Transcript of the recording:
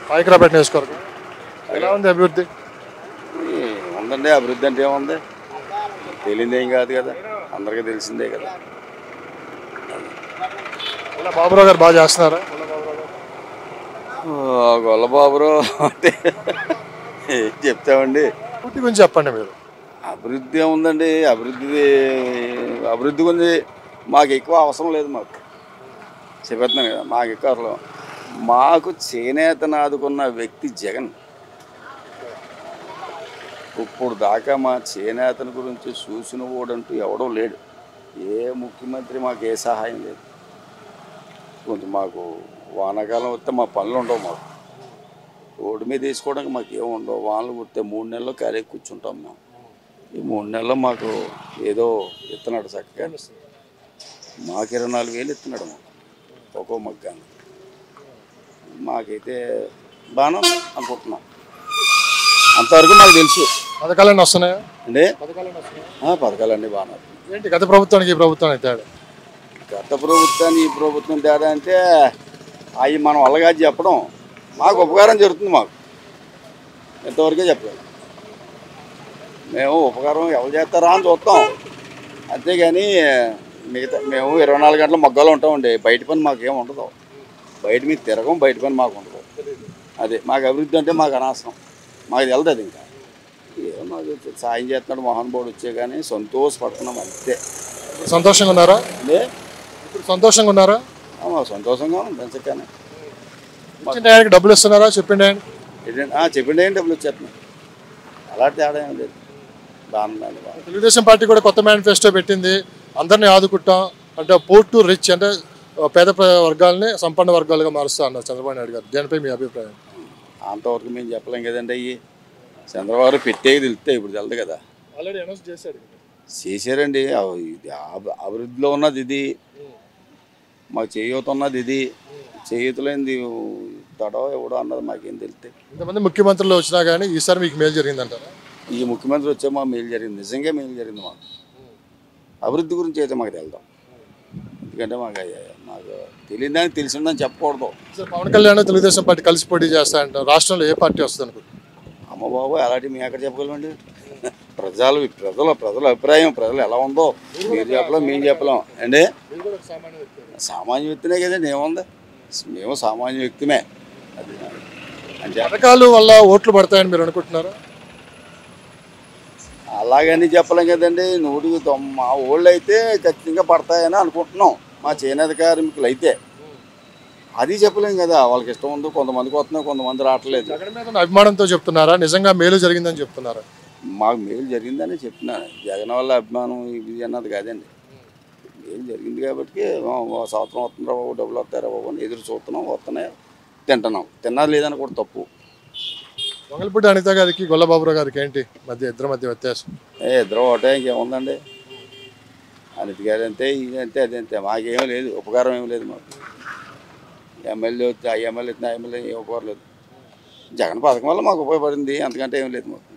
పాయకరాపేట నియోజకవర్గం ఎలా ఉంది అభివృద్ధి ఉందండి అభివృద్ధి అంటే ఏముంది తెలియదు ఏం కాదు కదా అందరికీ తెలిసిందే కదా ఇలా బాబురావు గారు బాగా చేస్తున్నారా గొల్లబాబురావు అంటే ఏం చెప్తామండి పూర్తి గురించి చెప్పండి మీరు అభివృద్ధి ఏముందండి అభివృద్ధి అభివృద్ధి గురించి మాకు ఎక్కువ అవసరం లేదు మాకు చెప్పేస్తున్నాను కదా మాకు ఎక్కువ అసలు మాకు చేనేతను ఆదుకున్న వ్యక్తి జగన్ ఇప్పుడు దాకా మా చేనేతను గురించి చూసిన వాడంటూ ఎవడో లేడు ఏ ముఖ్యమంత్రి మాకు ఏ సహాయం లేదు కొంచెం మాకు వానాకాలం వస్తే మా పనులు ఉండవు మాకు రోడ్డు మీద తీసుకోవడానికి మాకు ఏమి ఉండవు వానలు కుడితే మూడు నెలలు ఖాళీ కూర్చుంటాం మేము ఈ మూడు నెలల్లో మాకు ఏదో ఇస్తున్నాడు చక్కగా మాకు ఇరవై నాలుగు వేలు ఇస్తున్నాడు మాకు ఒక్కో మగ్గాను మాకైతే బాగానే ఉంది అనుకుంటున్నాం అంతవరకు మాకు తెలుసు పథకాలన్నీ వస్తున్నాయా అండి పథకాలన్నీ వస్తున్నాయా ఆ, పథకాలన్నీ బాగానే ఉన్నాయి. ఏంటి గత ప్రభుత్వానికి ఈ ప్రభుత్వానికి తేడా గత ప్రభుత్వాన్ని ఈ ప్రభుత్వం తేడా అంటే అవి మనం వల్లగా చెప్పడం మాకు ఉపకారం జరుగుతుంది మాకు ఎంతవరకే చెప్పలేదు మేము ఉపకారం ఎవరు చేస్తారా అని చూస్తాం అంతేగాని మిగతా మేము ఇరవై నాలుగు గంటల మొగ్గాలు ఉంటామండి బయట పని మాకు ఏమి ఉండదు బయట మీద తిరగం బయట పని మాకు ఉండదు అదే మాకు అభివృద్ధి అంటే మాకు అనవసరం మాకు తెలదు అది ఇంకా ఏదో మాకు సాయం చేస్తున్నాడు మోహన్ బాబు వచ్చే కానీ సంతోషపడుతున్నాం అంతే ఇప్పుడు సంతోషంగా ఉన్నారా అంటే ఇప్పుడు సంతోషంగా ఉన్నారా ఆ, మాకు సంతోషంగా ఉంది పెంచగానే ఇచ్చిన ఆయనకి డబ్బులు ఇస్తున్నారా చెప్పిండి ఆయన ఏంటంటే చెప్పిండి ఏంటి డబ్బులు వచ్చేస్తున్నాయి అలాంటి తేడా ఏం లేదు బాగుందండి బాగా తెలుగుదేశం పార్టీ కూడా కొత్త మేనిఫెస్టో పెట్టింది అందరినీ ఆదుకుంటాం అంటే పోర్ టు రిచ్ అంటే పేద ప్ర- వర్గాల్ని సంపన్న వర్గాలుగా మారుస్తా అన్నారు చంద్రబాబు నాయుడు గారు దీనిపై మీ అభిప్రాయం అంతవరకు మేము చెప్పలేం కదండి అయ్యి చంద్రబాబు పెట్టేది తెలిస్తే ఇప్పుడు తెలదు కదా ఆల్రెడీ అనౌన్స్ చేశాడు చేశారండి అవ్- ఇది అభి- అభివృద్ధిలో ఉన్నది ఇది మాకు చేయూత ఉన్నది ఇది చేయూతలేంది తడవ ఎవడో అన్నది మాకేం తెలితే ఇంతమంది ముఖ్యమంత్రులు వచ్చినా కానీ ఈసారి మీకు మేలు జరిగిందంటారా ఈ ముఖ్యమంత్రి వచ్చే మాకు మేలు జరిగింది నిజంగా మేలు జరిగింది మాకు అభివృద్ధి గురించి అయితే మాకు వెళ్దాం ఎందుకంటే మాకు అయ్య- మాకు తెలియదని తెలిసిందని చెప్పకూడదు సార్ పవన్ కళ్యాణ్ తెలుగుదేశం పార్టీ కలిసి పోటీ చేస్తా అంటారు రాష్ట్రంలో ఏ పార్టీ వస్తుంది అనుకుంటున్నారు అమ్మ బాబు అలాంటి మేము ఎక్కడ చెప్పగలమండి ప్రజలు ప్రజల ప్రజల అభిప్రాయం ప్రజలు ఎలా ఉందో మీరు చెప్పలేం మేము చెప్పలేం అండి సామాన్య వ్యక్తినే కదండి ఏముంది మేము సామాన్య వ్యక్తిమే అది అంటే పథకాలు వల్ల ఓట్లు పడతాయని మీరు అనుకుంటున్నారా అలాగని చెప్పలేం కదండి నూటికి తొమ్ మా ఊళ్ళు అయితే ఖచ్చితంగా పడతాయని అనుకుంటున్నాం మా చేనేత కార్మికులు అయితే అది చెప్పలేం కదా వాళ్ళకి ఇష్టం ఉంది కొంతమందికి వస్తున్నాయి కొంతమంది రావట్లేదు జగన్ మీద ఉన్న అభిమానంతో చెప్తున్నారా నిజంగా మేలు జరిగిందని చెప్తున్నారా మాకు మేలు జరిగిందని చెప్తున్నాను జగన్ వల్ల అభిమానం ఇది అన్నది కాదండి మేలు జరిగింది కాబట్టి ఆ, ఓ సంవత్సరం వస్తుందా బాబు డబ్బులు వస్తారా బాబు అని ఎదురు చూస్తున్నాం వస్తున్నాయి తింటున్నాం తిన్నది లేదని కూడా తప్పు వంగలపూడి అనిత గారికి గొల్లబాబురావు గారికి ఏంటి మధ్య ఇద్దరి మధ్య వ్యత్యాసం ఏ ఇద్దరు ఒకటే ఇంకేముందండి అనితి గారు అంతే ఇది అంతే అది అంతే మాకేమీ లేదు ఉపకారం ఏమీ లేదు మాకు ఎమ్మెల్యే వస్తే ఆ ఎమ్మెల్యే వచ్చిన ఆ ఎమ్మెల్యే ఏం ఉపకారం లేదు జగన్ పథకం వల్ల మాకు ఉపయోగపడింది అంతకంటే ఏం లేదు మాకు